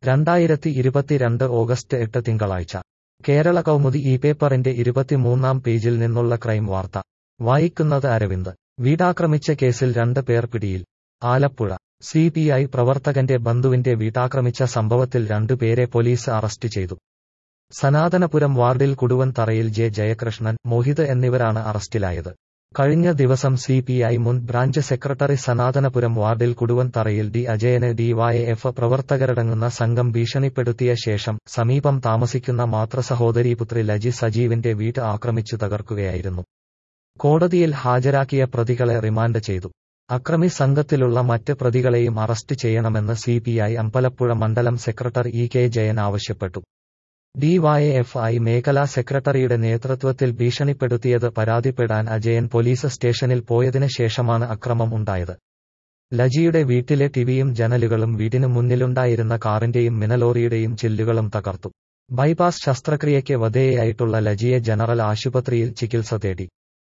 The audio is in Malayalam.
രണ്ടായിരത്തി ഇരുപത്തിരണ്ട് ഓഗസ്റ്റ് എട്ട് തിങ്കളാഴ്ച കേരള കൗമുദി ഈ പേപ്പറിന്റെ ഇരുപത്തിമൂന്നാം പേജിൽ നിന്നുള്ള ക്രൈം വാർത്ത വായിക്കുന്നത് അരവിന്ദ് വീടാക്രമിച്ച കേസിൽ രണ്ട് പേർ പിടിയിൽ ആലപ്പുഴ സി പി ഐ പ്രവർത്തകന്റെ ബന്ധുവിന്റെ വീട്ടാക്രമിച്ച സംഭവത്തിൽ രണ്ടുപേരെ പോലീസ് അറസ്റ്റ് ചെയ്തു സനാതനപുരം വാർഡിൽ കുടുവൻ തറയിൽ ജെ ജയകൃഷ്ണൻ മോഹിത് എന്നിവരാണ് അറസ്റ്റിലായത് കഴിഞ്ഞ ദിവസം സി പി ഐ മുൻ ബ്രാഞ്ച് സെക്രട്ടറി സനാതനപുരം വാർഡിൽ കുടുവൻ തറയിൽ ഡി അജയന് ഡിവൈഎഫ് പ്രവർത്തകരടങ്ങുന്ന സംഘം ഭീഷണിപ്പെടുത്തിയ ശേഷം സമീപം താമസിക്കുന്ന മാതൃസഹോദരീപുത്രി ലജി സജീവിന്റെ വീട് ആക്രമിച്ചു തകർക്കുകയായിരുന്നു കോടതിയിൽ ഹാജരാക്കിയ പ്രതികളെ റിമാൻഡ് ചെയ്തു അക്രമി സംഘത്തിലുള്ള മറ്റ് പ്രതികളെയും അറസ്റ്റ് ചെയ്യണമെന്ന് സി പി ഐ അമ്പലപ്പുഴ മണ്ഡലം സെക്രട്ടറി ഇ കെ ജയൻ ആവശ്യപ്പെട്ടു ഡിവൈഎഫ്ഐ മേഖലാ സെക്രട്ടറിയുടെ നേതൃത്വത്തിൽ ഭീഷണിപ്പെടുത്തിയത് പരാതിപ്പെടാൻ അജയൻ പോലീസ് സ്റ്റേഷനിൽ പോയതിന് ശേഷമാണ് അക്രമം ഉണ്ടായത് ലജിയുടെ വീട്ടിലെ ടിവിയും ജനലുകളും വീടിനു മുന്നിലുണ്ടായിരുന്ന കാറിന്റെയും മിനലോറിയുടെയും ചില്ലുകളും തകർത്തു ബൈപ്പാസ് ശസ്ത്രക്രിയയ്ക്ക് വധേയായിട്ടുള്ള ലജിയെ ജനറൽ ആശുപത്രിയിൽ ചികിത്സ തേടി